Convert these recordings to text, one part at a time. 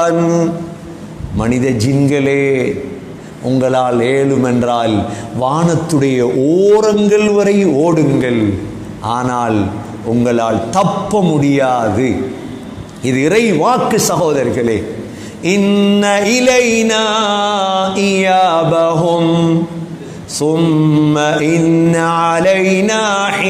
துபீகான் மனித ஜின்களே உங்களால் ஏழும் என்றால் வானத்துடைய ஓரங்கள் வரை ஓடுங்கள் ஆனால் உங்களால் தப்ப முடியாது இது இறை வாக்கு சகோதரர்களே இன்ன இலைனா இயாபஹும் சும்ம இன்ன அலைனா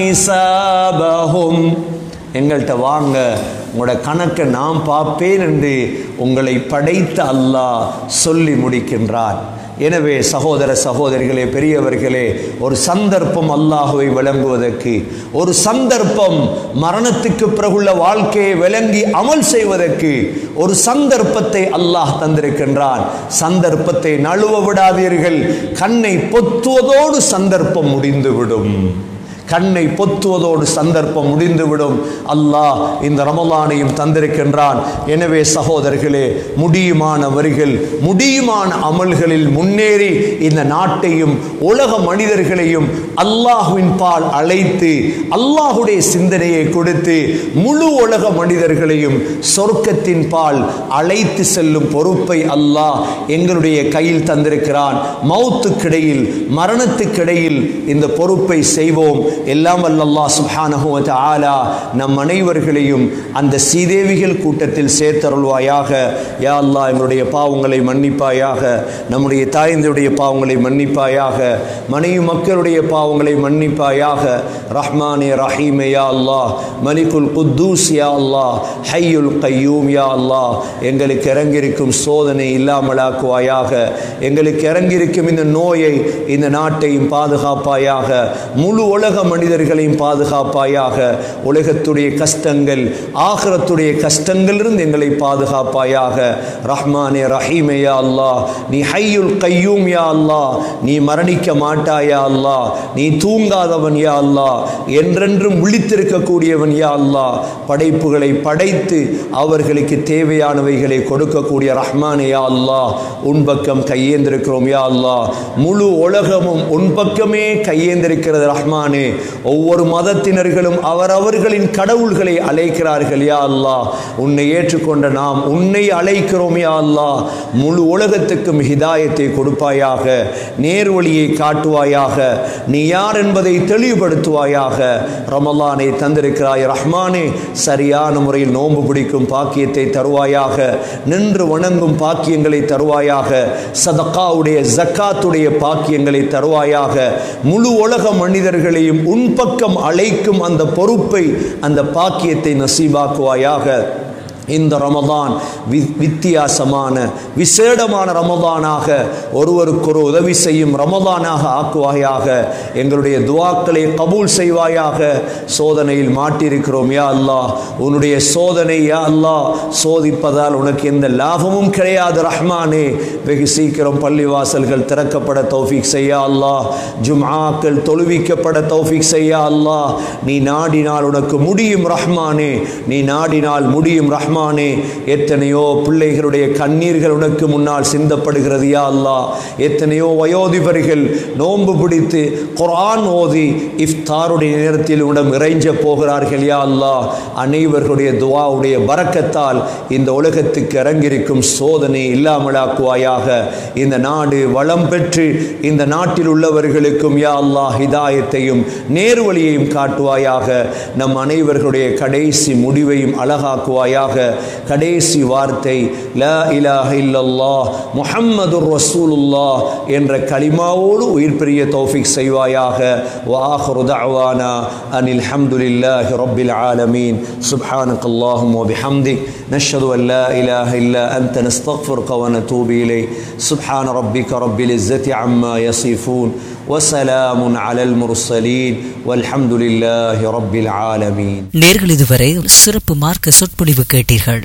ஹிசாபஹும் எங்கள்கிட்ட வாங்க உங்களோட கணக்கை நான் பார்ப்பேன் என்று உங்களை படைத்த அல்லாஹ் சொல்லி முடிக்கின்றார் எனவே சகோதர சகோதரிகளே பெரியவர்களே ஒரு சந்தர்ப்பம் அல்லாஹுவை விளங்குவதற்கு ஒரு சந்தர்ப்பம் மரணத்துக்கு பிறகுள்ள வாழ்க்கையை விளங்கி அமல் செய்வதற்கு ஒரு சந்தர்ப்பத்தை அல்லாஹ் தந்திருக்கின்றான் சந்தர்ப்பத்தை நழுவ விடாதீர்கள் கண்ணை பொத்துவதோடு சந்தர்ப்பம் முடிந்துவிடும் கண்ணை பொத்துவதோடு சந்தர்ப்பம் முடிந்துவிடும் அல்லாஹ் இந்த ரமலானையும் தந்திருக்கின்றான் எனவே சகோதரர்களே முடியுமானவர்கள் முடியுமான அமல்களில் முன்னேறி இந்த நாட்டையும் உலக மனிதர்களையும் அல்லாஹுவின் பால் அழைத்து அல்லாஹுடைய சிந்தனையை கொடுத்து முழு உலக மனிதர்களையும் சொர்க்கத்தின் பால் அழைத்து செல்லும் பொறுப்பை அல்லாஹ் எங்களுடைய கையில் தந்திருக்கிறான் மௌத்துக்கிடையில் மரணத்துக்கிடையில் இந்த பொறுப்பை செய்வோம் எல்லாம் வல்ல அல்லாஹ் சுப்ஹானஹு வ தஆலா நம் அனைவர்களையும் அந்த சீதேவிகள் கூட்டத்தில் சேர்த்தருள்வாயாக யா அல்லாஹ் எங்களுடைய பாவங்களை மன்னிப்பாயாக நம்முடைய தாய்ந்தருடைய பாவங்களை மன்னிப்பாயாக மனைவி மக்களுடைய பாவங்களை மன்னிப்பாயாக ரஹ்மானே ரஹீமே யா அல்லாஹ் மலிகுல் குத்தூஸ் யா அல்லாஹ் ஹையுல் கையூம் யா அல்லாஹ் எங்களுக்கு இறங்கியிருக்கும் சோதனை இல்லாமலாக்குவாயாக எங்களுக்கு இறங்கியிருக்கும் இந்த நோயை இந்த நாட்டையும் பாதுகாப்பாயாக முழு உலக மனிதர்களையும் பாதுகாப்பாயாக உலகத்துடைய கஷ்டங்கள் ஆகரத்துடைய கஷ்டங்களிலிருந்து எங்களை பாதுகாப்பாயாக ரஹ்மானே ரஹீமே யா அல்லாஹ் நீ ஹையுல் கையூம் யா அல்லாஹ் நீ மரணிக்க மாட்டாயா அல்லாஹ் நீ தூங்காதவன் யா அல்லாஹ் என்றென்றும் விழித்திருக்கக்கூடியவன் யா அல்லாஹ் படைப்புகளை படைத்து அவர்களுக்கு தேவையானவைகளை கொடுக்கக்கூடிய ரஹ்மானே யா அல்லாஹ் உன் பக்கம் கையேந்திருக்கிறோம் யா அல்லாஹ் முழு உலகமும் உன் பக்கமே கையேந்திருக்கிறது ரஹ்மானே ஒவ்வொரு மதத்தினர்களும் அவரவர்களின் கடவுள்களை அழைக்கிறார்கள் யா அல்லாஹ் உன்னை ஏற்றுக்கொண்ட நாம் உன்னை அழைக்கிறோம் யா அல்லாஹ் முழு உலகத்துக்கும் ஹிதாயத்தை கொடுப்பாயாக நேர்வழியை காட்டுவாயாக நீ யார் என்பதை தெளிவுபடுத்துவாயாக ரமலானை தந்திருக்கிறாய் ரஹ்மானே சரியான முறையில் நோன்பு பிடிக்கும் பாக்கியத்தை தருவாயாக நின்று வணங்கும் பாக்கியங்களை தருவாயாக சதக்காவுடைய ஜக்காத்துடைய பாக்கியங்களை தருவாயாக முழு உலக மனிதர்களையும் உன் பக்கம் அழைக்கும் அந்த பொறுப்பை அந்த பாக்கியத்தை நசீபாக்குவாயாக இந்த ரமதான் வி வித்தியாசமான விசேடமான ரமதானாக ஒருவருக்கொரு உதவி செய்யும் ரமதானாக ஆக்குவாயாக எங்களுடைய துவாக்களை கபூல் செய்வாயாக சோதனையில் மாட்டியிருக்கிறோம் யா அல்லாஹ் உன்னுடைய சோதனை யா அல்லாஹ் சோதிப்பதால் உனக்கு எந்த லாபமும் கிடையாது ரஹ்மானே வெகு சீக்கிரம் பள்ளிவாசல்கள் திறக்கப்பட தௌஃபீக் செய்யா அல்லாஹ் ஜும்ஆக்கள் தொழுவிக்கப்பட தௌஃபீக் செய்யா அல்லாஹ் நீ நாடினால் உனக்கு முடியும் ரஹ்மானே நீ நாடினால் முடியும் ரஹ்மான் ரஹ்மானே எத்தனையோ பிள்ளைகளுடைய கண்ணீர்கள் உனக்கு முன்னால் சிந்தப்படுகிறது யா அல்லாஹ் எத்தனையோ வயோதிபர்கள் நோன்பு பிடித்து குர்ஆன் ஓதி இஃப்தாருடைய நேரத்தில் உடம் இறைஞ்ச போகிறார்கள் யா அல்லாஹ் அனைவர்களுடைய துவாவுடைய பரக்கத்தால் இந்த உலகத்துக்கு இறங்கியிருக்கும் சோதனை இல்லாமலாக்குவாயாக இந்த நாடு வளம் பெற்று இந்த நாட்டில் உள்ளவர்களுக்கும் யா அல்லாஹ் ஹிதாயத்தையும் நேர்வழியையும் காட்டுவாயாக நம் அனைவர்களுடைய கடைசி முடிவையும் அழகாக்குவாயாக கடைசி வார்த்தை லா இலாஹ இல்லல்லாஹ் முஹம்மதுர் ரசூலுல்லாஹ் என்ற கலிமாவோடு உயிர் பிரிய தௌஃபிக் செய்வாயாக வாஹரு தஅவானா அனில் ஹம்துலில்லாஹி ரப்பில் ஆலமீன் சுப்ஹானக اللهم وبحمدك نشهد أن لا إله إلا أنت نستغفرك ونتوب إليك سبحان ربك رب العزة عما يصفون وسلام على المرسلين والحمد لله رب العالمين நேர்கள் இதுவரை சிறப்பு மார்க்க சொற்பொழிவு கேட்டீர்கள்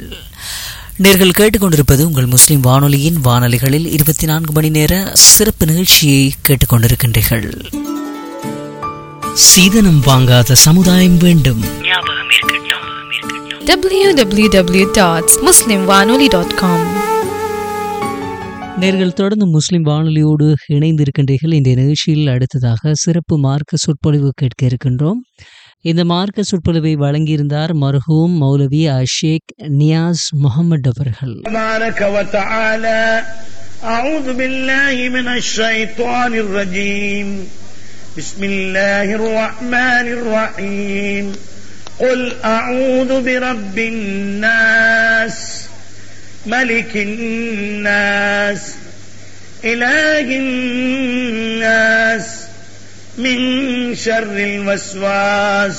நேர்கள் கேட்டுக்கொண்டிருப்பது உங்கள் முஸ்லிம் வானொலியின் வானொலிகளில் இருபத்தி நான்கு மணி நேர சிறப்பு நிகழ்ச்சியை கேட்டுக்கொண்டிருக்கின்றீர்கள் சீதனம் வாங்காத சமுதாயம் வேண்டும் www.muslimwanoli.com நேர்கள் தொடர்ந்து முஸ்லிம் வானொலியோடு இணைந்திருக்கின்றீர்கள் இந்த நிகழ்ச்சியில் அடுத்ததாக சிறப்பு மார்க்க சொற்பொழிவு கேட்க இருக்கின்றோம் இந்த மார்க்க சொற்பொழிவை வழங்கியிருந்தார் மர்ஹூம் மௌலவி அஷேக் நியாஸ் முகமது அவர்கள் تبارك وتعالى أعوذ بالله من الشيطان الرجيم بسم الله الرحمن الرحيم قل أعوذ برب الناس ملك الناس إله الناس من شر الوسواس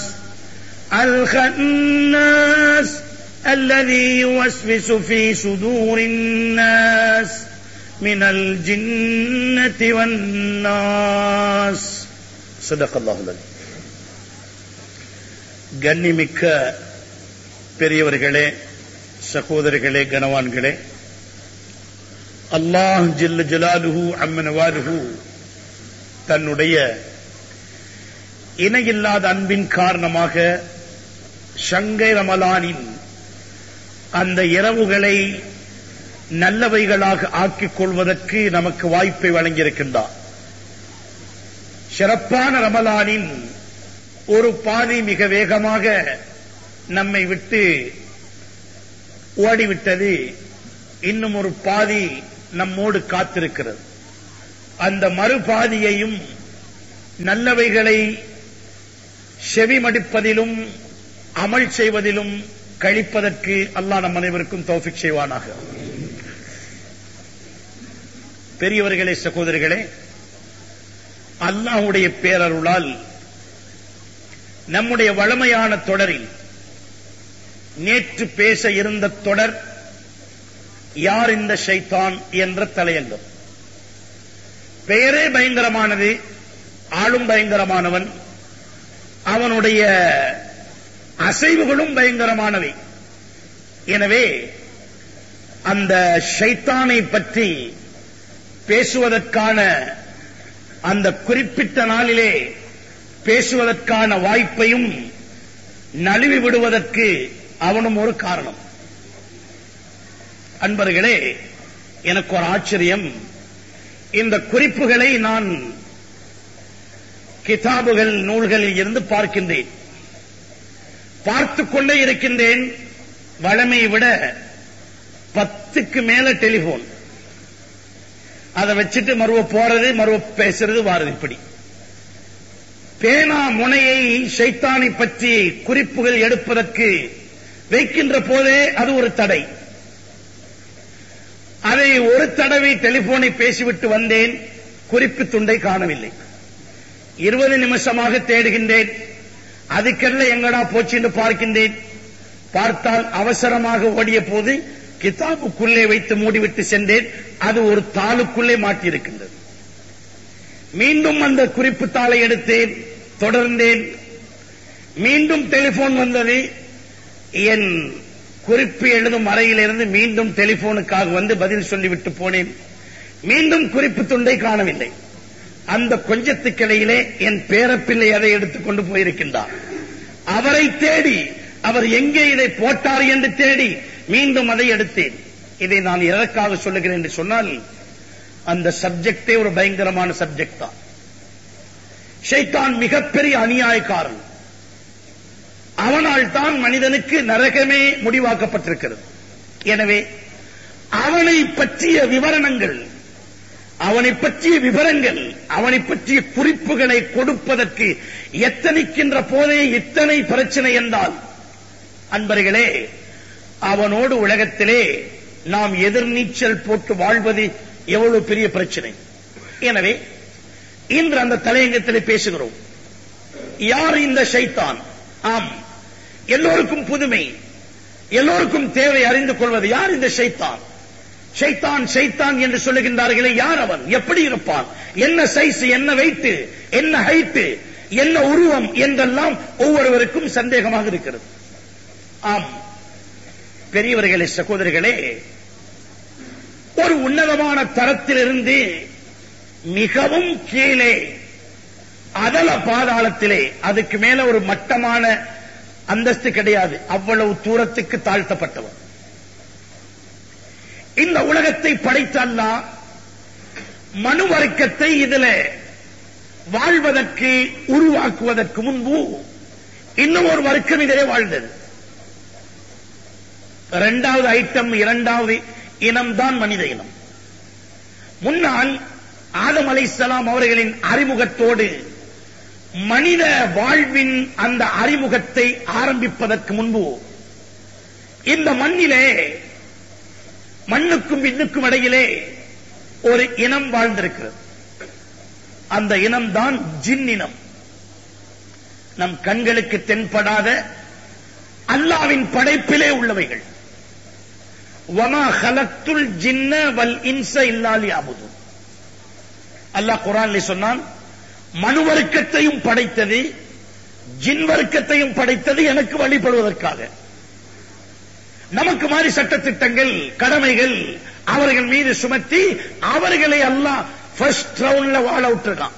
الخناس الذي يوسوس في صدور الناس من الجنة والناس صدق الله العظيم கண்ணிமிக்க பெரியவர்களே சகோதரர்களே கனவான்களே அல்லாஹ் ஜில்ல ஜலாலுஹு அம்மனவாலுஹு தன்னுடைய இணையில்லாத அன்பின் காரணமாக ஷங்கை ரமலானின் அந்த இரவுகளை நல்லவைகளாக ஆக்கிக் கொள்வதற்கு நமக்கு வாய்ப்பை வழங்கியிருக்கின்றார் சிறப்பான ரமலானின் ஒரு பாதி மிக வேகமாக நம்மை விட்டு ஓடிவிட்டது இன்னும் ஒரு பாதி நம்மோடு காத்திருக்கிறது அந்த மறுபாதியையும் நல்லவைகளை செவிமடிப்பதிலும் அமல் செய்வதிலும் கழிப்பதற்கு அல்லாஹ் நம் அனைவருக்கும் தௌஃபிக் செய்வானாக பெரியவர்களே சகோதரர்களே அல்லாஹ்வுடைய பேரருளால் நம்முடைய வளமையான தொடரில் நேற்று பேச இருந்த தொடர் யார் இந்த ஷைத்தான் என்ற தலையங்கம் பெயரே பயங்கரமானது ஆளும் பயங்கரமானவன் அவனுடைய அசைவுகளும் பயங்கரமானவை எனவே அந்த ஷைத்தானை பற்றி பேசுவதற்கான அந்த குறிப்பிட்ட நாளிலே பேசுவதற்கான வாய்ப்பையும் நழுவி விடுவதற்கு அவனும் ஒரு காரணம் அன்பர்களே எனக்கு ஒரு ஆச்சரியம் இந்த குறிப்புகளை நான் கிதாபுகள் நூல்களில் இருந்து பார்க்கின்றேன் பார்த்துக் கொண்டே இருக்கின்றேன் வளமையை விட பத்துக்கு மேல டெலிபோன் அதை வச்சுட்டு மறுவ போறது மறுவ பேசுறது வாரது இப்படி பேனா முனையை சைத்தானை பற்றி குறிப்புகள் எடுப்பதற்கு வைக்கின்ற போதே அது ஒரு தடை அதை ஒரு தடவை டெலிபோனை பேசிவிட்டு வந்தேன் குறிப்பு துண்டை காணவில்லை இருபது நிமிஷமாக தேடுகின்றேன் அதுக்கெல்லாம் எங்கடா போச்சு என்று பார்க்கின்றேன் பார்த்தால் அவசரமாக ஓடிய போது கிதாபுக்குள்ளே வைத்து மூடிவிட்டு சென்றேன் அது ஒரு தாளுக்குள்ளே மாட்டியிருக்கின்றது மீண்டும் அந்த குறிப்பு தாளை எடுத்தேன் தொடர்ந்தேன் மீண்டும் டெலிபோன் வந்தது என் குறிப்பு எழுதும் அறையிலிருந்து மீண்டும் டெலிபோனுக்காக வந்து பதில் சொல்லிவிட்டு போனேன் மீண்டும் குறிப்பு துண்டை காணவில்லை அந்த கொஞ்சத்துக்கிடையிலே என் பேரப்பிள்ளை அதை எடுத்துக்கொண்டு போயிருக்கின்றார் அவரை தேடி அவர் எங்கே இதை போட்டார் என்று தேடி மீண்டும் அதை எடுத்தேன் இதை நான் எதற்காக சொல்லுகிறேன் என்று சொன்னால் அந்த சப்ஜெக்டே ஒரு பயங்கரமான சப்ஜெக்ட் தான் ஷைத்தான் மிகப்பெரிய அநியாயக்காரன் அவனால் தான் மனிதனுக்கு நரகமே முடிவாக்கப்பட்டிருக்கிறது எனவே அவனை பற்றிய விவரணங்கள் அவனை பற்றிய விவரங்கள் அவனை பற்றிய குறிப்புகளை கொடுப்பதற்கு எத்தனைக்கின்ற போதே இத்தனை பிரச்சனை என்றால் அன்பர்களே அவனோடு உலகத்திலே நாம் எதிர்நீச்சல் போட்டு வாழ்வது எவ்வளவு பெரிய பிரச்சனை எனவே இன்று அந்த தலையங்கத்திலே பேசுகிறோம் யார் இந்த ஷைத்தான் ஆம் எல்லோருக்கும் புதுமை எல்லோருக்கும் தேவை அறிந்து கொள்வது யார் இந்த ஷைத்தான் ஷைத்தான் ஷைத்தான் என்று சொல்லுகின்றார்களே யார் அவன் எப்படி இருப்பான் என்ன சைஸ் என்ன வெயிட் என்ன ஹைட் என்ன உருவம் என்றெல்லாம் ஒவ்வொருவருக்கும் சந்தேகமாக இருக்கிறது ஆம் பெரியவர்களே சகோதரிகளே ஒரு உன்னதமான தரத்திலிருந்து மிகவும் கீழே அதல பாதாளத்திலே அதுக்கு மேல ஒரு மட்டமான அந்தஸ்து கிடையாது அவ்வளவு தூரத்துக்கு தாழ்த்தப்பட்டவன் இந்த உலகத்தை படைத்த அல்லாஹ் மனு வர்க்கத்தை இதுல வாழ்வதற்கு உருவாக்குவதற்கு முன்பு இன்னும் ஒரு வர்க்கம் இதிலே வாழ்ந்தது இரண்டாவது ஐட்டம் இரண்டாவது இனம்தான் மனித இனம் முன்னால் ஆதம் அலைஹிஸ்ஸலாம் அவர்களின் அறிமுகத்தோடு மனித வாழ்வின் அந்த அறிமுகத்தை ஆரம்பிப்பதற்கு முன்பு இந்த மண்ணிலே மண்ணுக்கும் விண்ணுக்கும் இடையிலே ஒரு இனம் வாழ்ந்திருக்கிறது அந்த இனம்தான் ஜின் இனம் நம் கண்களுக்கு தென்படாத அல்லாவின் படைப்பிலே உள்ளவைகள் வமா ஹலத்துல் ஜின்ன வல் இன்ச இல்லாலி அபுது அல்லாஹ் குரான்ல சொன்னான் மனு வர்க்கத்தையும் படைத்தது ஜின் வர்க்கத்தையும் படைத்தது எனக்கு வழிபடுவதற்காக நமக்கு மாதிரி சட்டத்திட்டங்கள் கடமைகள் அவர்கள் மீது சுமத்தி அவர்களை அல்லாஹ் ஃபர்ஸ்ட் ரவுண்ட்ல வாழ விட்டுருக்கான்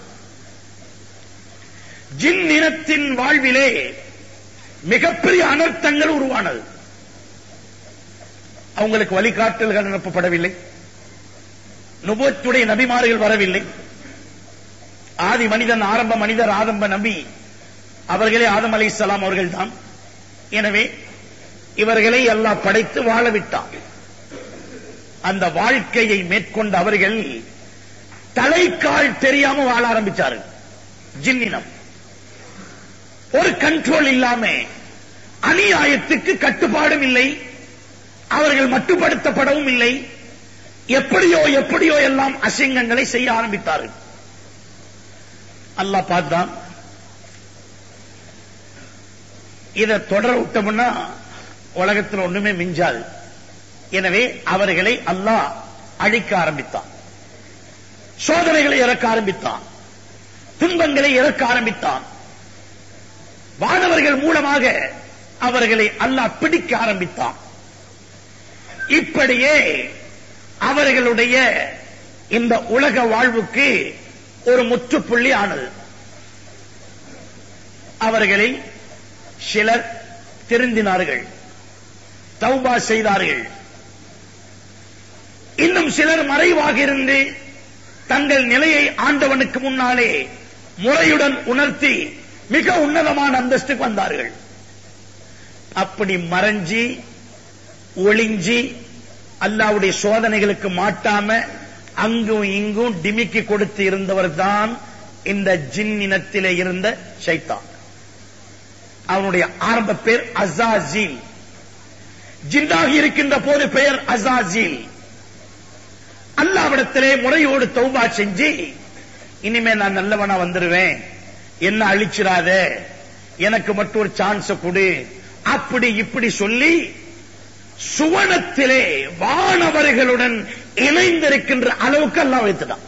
ஜின் இனத்தின் வாழ்விலே மிகப்பெரிய அனர்த்தங்கள் உருவானது அவங்களுக்கு வழிகாட்டல்கள் அனுப்பப்படவில்லை நுபத்துடைய நபிமார்கள் வரவில்லை ஆதி மனிதன் ஆரம்ப மனிதர் ஆரம்ப நபி அவர்களே ஆதம் அலை இஸ்லாம் அவர்கள் தான் எனவே இவர்களை அல்லாஹ் படைத்து வாழ விட்டான் அந்த வாழ்க்கையை மேற்கொண்ட அவர்கள் தலைக்கால் தெரியாம வாழ ஆரம்பிச்சார்கள் ஜின்னினம் ஒரு கண்ட்ரோல் இல்லாம அநியாயத்துக்கு கட்டுப்பாடும் இல்லை அவர்கள் மட்டுப்படுத்தப்படவும் இல்லை எப்படியோ எப்படியோ எல்லாம் அசிங்கங்களை செய்ய ஆரம்பித்தார்கள் அல்லாஹ் பார்த்தான் இதை தொடர விட்டோம்னா உலகத்தில் ஒண்ணுமே மிஞ்சாது எனவே அவர்களை அல்லாஹ் அழிக்க ஆரம்பித்தான் சோதனைகளை இறக்க ஆரம்பித்தான் துன்பங்களை இறக்க ஆரம்பித்தான் வானவர்கள் மூலமாக அவர்களை அல்லாஹ் பிடிக்க ஆரம்பித்தான் இப்படியே அவர்களுடைய இந்த உலக வாழ்வுக்கு ஒரு முற்றுப்புள்ளி ஆனது அவர்களில் சிலர் திருந்தினார்கள் தௌபா செய்தார்கள் இன்னும் சிலர் மறைவாக இருந்து தங்கள் நிலையை ஆண்டவனுக்கு முன்னாலே முறையுடன் உணர்த்தி மிக உன்னதமான அந்தஸ்துக்கு வந்தார்கள் அப்படி மறைஞ்சி ஒளிஞ்சி அல்லாவுடைய சோதனைகளுக்கு மாட்டாம அங்கும் இங்கும் டிமிக்கி கொடுத்து இருந்தவர் தான் இந்த ஜின் இனத்திலே இருந்த ஷைத்தான் அவனுடைய ஆரம்ப பேர் அசாஜில் ஜின்னாகி இருக்கின்ற போது பெயர் அசாஜில் அல்லாவிடத்திலே முறையோடு தௌபா செஞ்சு இனிமே நான் நல்லவனா வந்துருவேன் என்ன அழிச்சிடாத எனக்கு மட்டும் ஒரு சான்ஸ் கொடு அப்படி இப்படி சொல்லி சுவனத்திலே வானவர்களுடன் இணைந்திருக்கின்ற அளவுக்கு எல்லாம் வைத்துட்டான்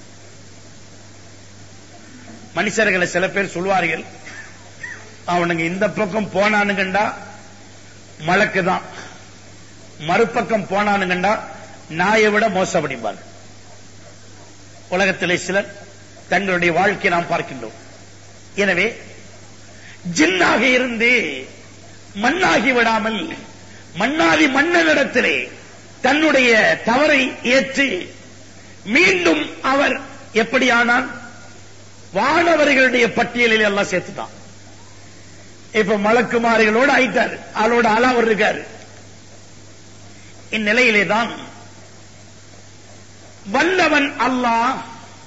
மனுஷர்களை சில பேர் சொல்வார்கள் அவனுங்க இந்த பக்கம் போனானுங்கண்டா மலக்கு தான் மறுபக்கம் போனானுங்கண்டா நாயை விட மோசப்படிப்பார் உலகத்திலே சிலர் தங்களுடைய வாழ்க்கையை நாம் பார்க்கின்றோம் எனவே ஜின்னாக இருந்து மண்ணாகி விடாமல் மண்ணாதி மன்னனிடத்திலே தன்னுடைய தவறை ஏற்று மீண்டும் அவர் எப்படியானால் வானவர்களுடைய பட்டியலில் எல்லாம் சேர்த்துட்டான் இப்ப மலக்குமாரிகளோடு ஆயிட்டார் ஆளோட ஆளா அவர் இருக்காரு இந்நிலையிலே தான் வல்லவன் அல்லாஹ்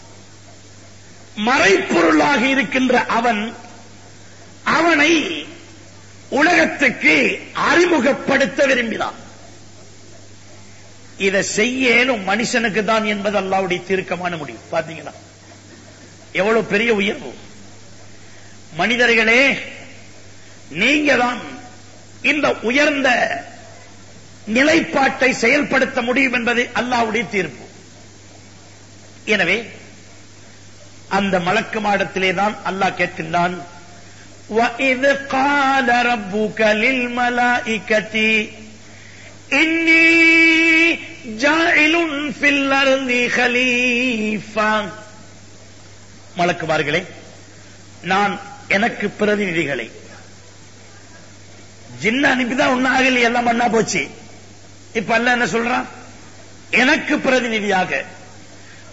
மறைப்பொருளாக இருக்கின்ற அவன் அவனை உலகத்துக்கு அறிமுகப்படுத்த விரும்பினான் இதை செய்யலும் மனுஷனுக்கு தான் என்பது அல்லாவுடைய தீர்க்கமான முடிவு பாத்தீங்கன்னா எவ்வளவு பெரிய உயர்வு மனிதர்களே நீங்க தான் இந்த உயர்ந்த நிலைப்பாட்டை செயல்படுத்த முடியும் என்பது அல்லாவுடைய தீர்ப்பு எனவே அந்த மலக்கு மாடத்திலே தான் அல்லாஹ் கேட்கின்றான் وَإِذْ قَالَ رَبُّكَ لِلْمَلَائِكَةِ إِنِّي جَاعِلٌ فِي الْأَرْضِ خَلِيفَةً மலக்குமார்களே நான் எனக்கு பிரதிநிதிகளை ஜின்ன அனுப்பிதான் ஒன்னும் ஆகல எல்லாம் பண்ணா போச்சு இப்ப அல்ல என்ன சொல்றான் எனக்கு பிரதிநிதியாக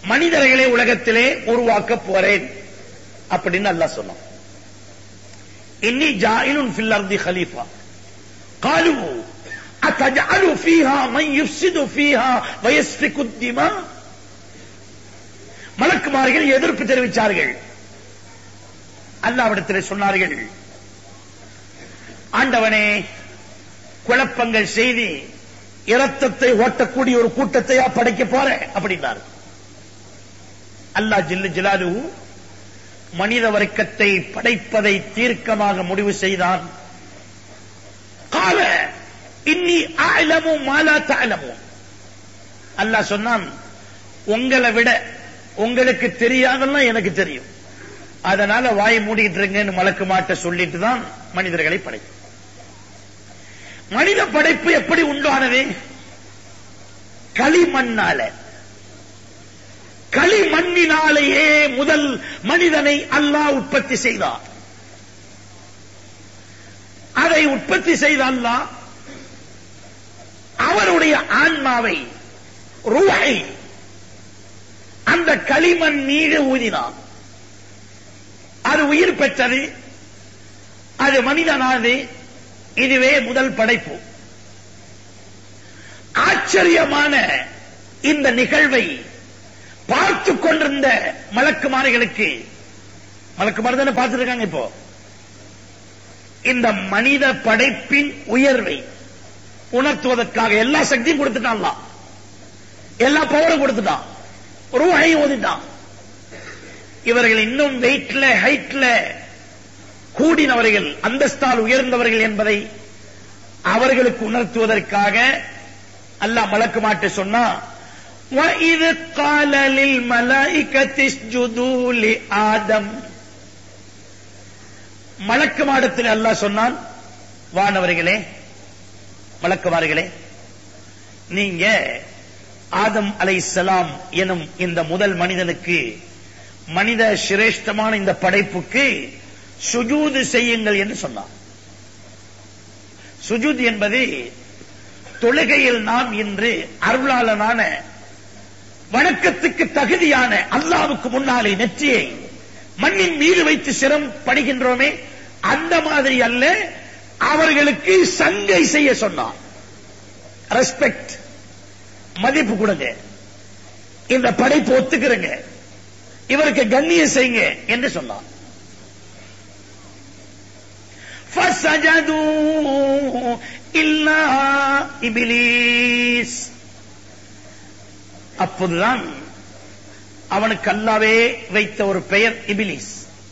மனிதர்களை உலகத்திலே உருவாக்க போறேன் அப்படின்னு அல்லாஹ் சொன்னான் இன்னி ஜாயிலுன் ஃபில் அர்தி ஹலீஃபா قالوا أتجعل فيها من يفسد فيها ويسفك الدماء மலக்குமார்கள் எதிர்ப்பு தெரிவித்தார்கள் அல்லாவிடத்தில் சொன்னார்கள் ஆண்டவனே குழப்பங்கள் செய்தி இரத்தத்தை ஓட்டக்கூடிய ஒரு கூட்டத்தையா படைக்க போற அப்படின்னார் அல்லாஹ் ஜில்லு ஜிலாலு மனித வர்க்கத்தை படைப்பதை தீர்க்கமாக முடிவு செய்தான் கால இன்னி ஆலமு மாலா தாலமு அல்லாஹ் சொன்னான் உங்களை விட உங்களுக்கு தெரியாதெல்லாம் எனக்கு தெரியும் அதனால வாய் மூடிட்டு இருங்கன்னு மலக்கு மாட்ட சொல்லிட்டு தான் மனிதர்களை படைக்கும் மனித படைப்பு எப்படி உண்டானது களிமண்ணால களிமண்ணினாலேயே முதல் மனிதனை அல்லாஹ் உற்பத்தி செய்தார் அதை உற்பத்தி செய்த அல்லாஹ் அவருடைய ஆன்மாவை ரூஹை அந்த களிமண் மீது ஊதினார் அது உயிர் பெற்றது அது மனிதனானது இதுவே முதல் படைப்பு ஆச்சரியமான இந்த நிகழ்வை பார்த்து கொண்டிருந்த மலக்குமாரிகளுக்கு மலக்குமாரி தானே பார்த்துருக்காங்க இப்போ இந்த மனித படைப்பின் உயர்வை உணர்த்துவதற்காக எல்லா சக்தியும் கொடுத்துட்டான் அல்லாஹ். எல்லா பவரும் கொடுத்துட்டான் ரூஹை ஓதிட்டான் இவர்கள் இன்னும் வெயிட்ல ஹைட்ல கூடினவர்கள் அந்தஸ்தால் உயர்ந்தவர்கள் என்பதை அவர்களுக்கு உணர்த்துவதற்காக அல்லாஹ் மலக்கு மாட்டு சொன்னா وَإِذْ قَالَ لِلْمَلَائِكَةِ اسْجُدُوا لِآدَمَ மலக்கு மாடத்தில் அல்லாஹ் சொன்னான் வானவர்களே மலக்குமார்களே நீங்க ஆதம் அலைஹிஸ்ஸலாம் எனும் இந்த முதல் மனிதனுக்கு மனித சிரேஷ்டமான இந்த படைப்புக்கு சுஜூது செய்யுங்கள் என்று சொன்னார் சுஜூத் என்பது தொழுகையில் நாம் இன்று அருளாளனான வணக்கத்துக்கு தகுதியான அல்லாவுக்கு முன்னாலே நெற்றியை மண்ணின் மீது வைத்து சிரம் படுகின்றோமே அந்த மாதிரி அல்ல அவர்களுக்கு சங்கை செய்ய சொன்னார் ரெஸ்பெக்ட் மதிப்பு கொடுங்க இந்த படைப்பு ஒத்துக்கிறங்க இவருக்கு கண்ணியம் செய்யுங்க என்று சொன்னார் فسجدوا إلا إبليس அப்போதுதான் அவனுக்கு அல்லாவே வைத்த ஒரு பெயர் இபிலிஸ்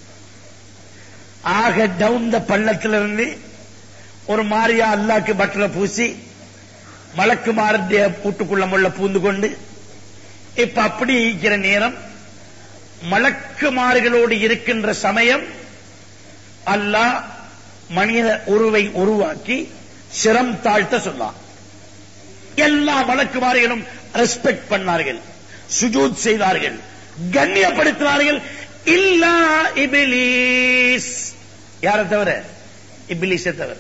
ஆக டவுன் பள்ளத்திலிருந்து ஒரு மாரியா அல்லாக்கு பட்டரை பூசி மலக்கு மாரத்திய பூட்டுக்குள்ள முள்ள பூந்து கொண்டு இப்ப அப்படி இருக்கிற நேரம் மலக்குமார்களோடு இருக்கின்ற சமயம் அல்லாஹ் மனித உருவை உருவாக்கி சிரம் தாழ்த்த சொன்னான் எல்லா மலக்குமாரிகளும் ரெஸ்பெக்ட் பண்ணார்கள் சுஜூத் செய்தார்கள் கண்ணியப்படுத்தினார்கள் இல்லா இபிலிஸ் யாரை தவிர இபிலிஸை தவிர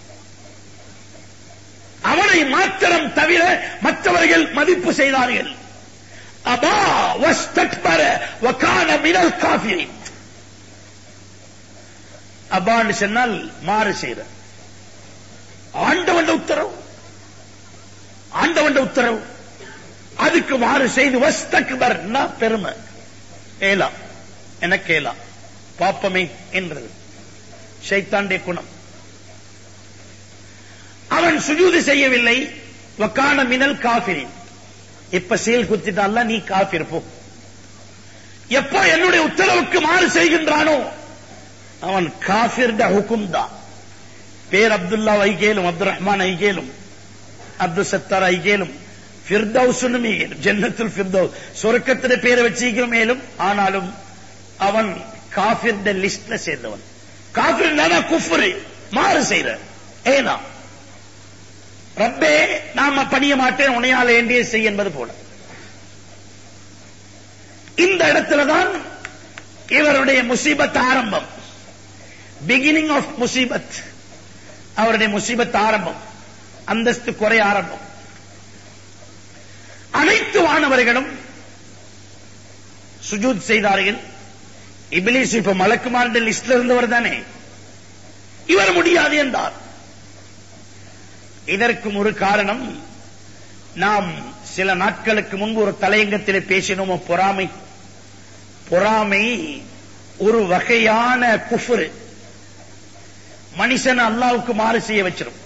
அவனை மாத்திரம் தவிர மற்றவர்கள் மதிப்பு செய்தார்கள் அபா வஸ்தக்பர வகான மினல் காஃபிரின் அபான்னு சொன்னால் மாறு செய்யற ஆண்டவன் உத்தரவு ஆண்டவன் உத்தரவு அதுக்கு மாறு செய்து வஸ்தக்பர் பெருமை ஏலா எனக்கு ஏலா பாப்பமே என்றது ஷைத்தாண்டிய குணம் அவன் சுஜூது செய்யவில்லை வக்கான மினல் காஃபிரின் இப்ப சீல் குத்திட்டால நீ காஃபிர் போ எப்போ என்னுடைய உத்தரவுக்கு மாறு செய்கின்றானோ அவன் காஃபிர்ட ஹுக்கும் தான் பேர் அப்துல்லா ஐகேலும் அப்துல் ரஹ்மான் ஐகேலும் அப்துல் சத்தார் ஐகேலும் ஃபிர்தௌஸ்னு மீகேலும் ஜன்னத்துல் ஃபிர்தௌஸ் சொர்க்கத்தின பேரை வச்சிருக்கிறோம் மேலும் ஆனாலும் அவன் காஃபிர்ட லிஸ்ட்ல சேர்ந்தவன் காஃபிர் குஃப்ரு மாறு செய்யற ஏனா ரப்பே நாம பணிய மாட்டேன் உனையால் வேண்டிய செய் என்பது போல இந்த இடத்துலதான் இவருடைய முசீபத் ஆரம்பம் பிகினிங் ஆஃப் முசீபத் அவருடைய முசீபத் ஆரம்பம் அந்தஸ்து குறை ஆரம்பம் அனைத்து வானவர்களும் சுஜூத் செய்தார்கள் இபிலிஸ் இப்ப மலக்குமார்ந்த லிஸ்ட்ல இருந்தவர் தானே இவர் முடியாது என்றார் இதற்கும் ஒரு காரணம் நாம் சில நாட்களுக்கு முன்பு ஒரு தலையங்கத்திலே பேசினோமோ பொறாமை பொறாமை ஒரு வகையான குஃபுரு மனுஷன் அல்லாவுக்கு மாறு செய்ய வச்சிடும்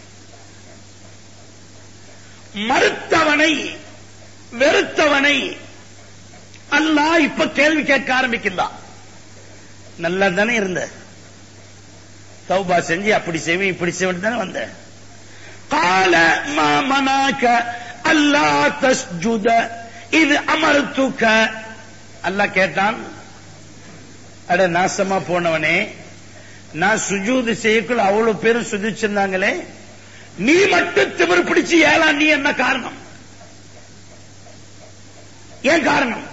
மறுத்தவனை வெறுத்தவனை அல்லாஹ் இப்ப கேள்வி கேட்க ஆரம்பிக்கின்றான் நல்லா தானே இருந்த தௌபா செஞ்சு அப்படி செய்வேன் இப்படி செய்வேன் தானே வந்த கால மா மனாக்க அல்லா தஸ்ஜுத இது அமர்த்துக்க அல்லாஹ் கேட்டான் அட நாசமா போனவனே நான் சுஜூது செய்யக்குள்ள அவ்வளவு பேரும் சுதிச்சிருந்தாங்களே நீ மட்டும் திமிர் பிடிச்சு ஏலா நீ என்ன காரணம் ஏன் காரணம்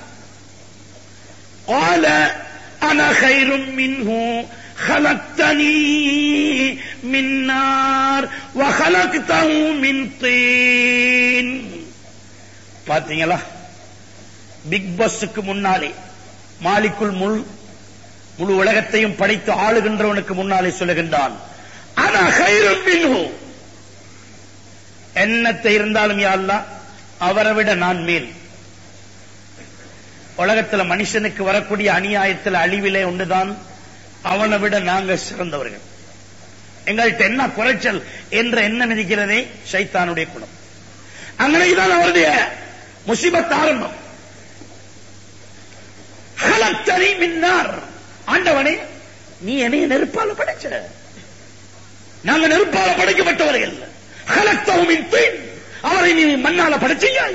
قال انا خير منه خلقتني من نار وخلقته من طين பாத்தீங்களா பிக் பாஸுக்கு முன்னாலே மாலிக்குள் முழு முழு உலகத்தையும் படைத்து ஆளுகின்றவனுக்கு முன்னாலே சொல்லுகின்றான் ஆனா கைரும் மின்ஹு என்னத்தை இருந்தாலும் யா அல்லாஹ் அவரை விட நான் மேல் உலகத்துல மனுஷனுக்கு வரக்கூடிய அநியாயத்தில் அழிவிலே ஒன்றுதான் அவனை விட நாங்க சிறந்தவர்கள் எங்கள்கிட்ட என்ன குறைச்சல் என்ற எண்ணம் இருக்கிறதே சைத்தானுடைய குணம் அங்கனைதான் அவருடைய முசிபத் ஆரம்பம் ஹலத்தனி மின்னார் ஆண்டவனே நீ என்னைய நெருப்பால படைச்ச நாங்க நெருப்பால படைக்கப்பட்டவர்கள் ஹலத்தவுமின் தீன் அவரை நீ மண்ணால படைச்சியாய்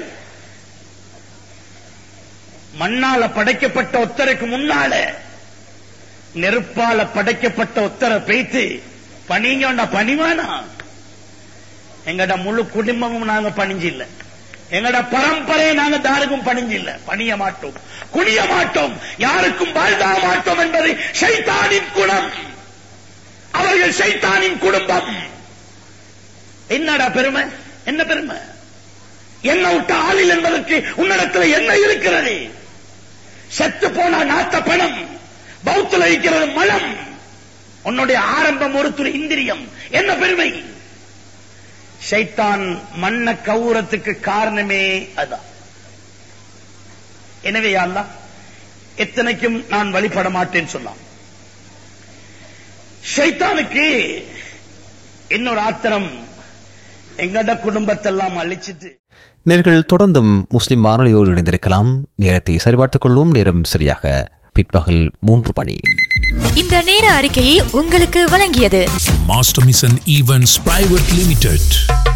மண்ணால படைக்கப்பட்ட ஒத்தருக்கு முன்னால நெருப்பால படைக்கப்பட்ட ஒத்தரை பேய்த்து பணிங்க பணிவானா எங்கட முழு குடும்பமும் நாங்க பணிஞ்சு இல்ல எங்கட பரம்பரையை நாங்க தாருக்கும் பணிஞ்சு இல்ல பணிய மாட்டோம் குனிய மாட்டோம் யாருக்கும் வாழ்தாக மாட்டோம் என்பது சைத்தானின் குணம் அவர்கள் சைத்தானின் குடும்பம் என்னடா பெருமை என்ன பெருமை என்ன விட்ட ஆளில் என்பதற்கு உன்னிடத்தில் என்ன இருக்கிறது செத்து போன நாத்த பணம் பௌத்துல இருக்கிறது மலம் உன்னுடைய ஆரம்பம் ஒரு துளி இந்திரியம் என்ன பெருமை சைத்தான் மண்ண கவுரத்துக்கு காரணமே அதான் எனவே அல்லா எத்தனைக்கும் நான் வழிபட மாட்டேன்னு சொன்னான் ஷைத்தானுக்கு இன்னொரு ஆத்திரம் எங்கட குடும்பத்தெல்லாம் அழிச்சிட்டு நேர்கள் தொடர்ந்தும் முஸ்லிம் வானொலியோடு இணைந்திருக்கலாம் நேரத்தை சரிபார்த்துக் கொள்வோம் நேரம் சரியாக பிற்பகல் மூன்று மணி இந்த நேர அறிக்கையை உங்களுக்கு வழங்கியது Master Mission Events Private Limited.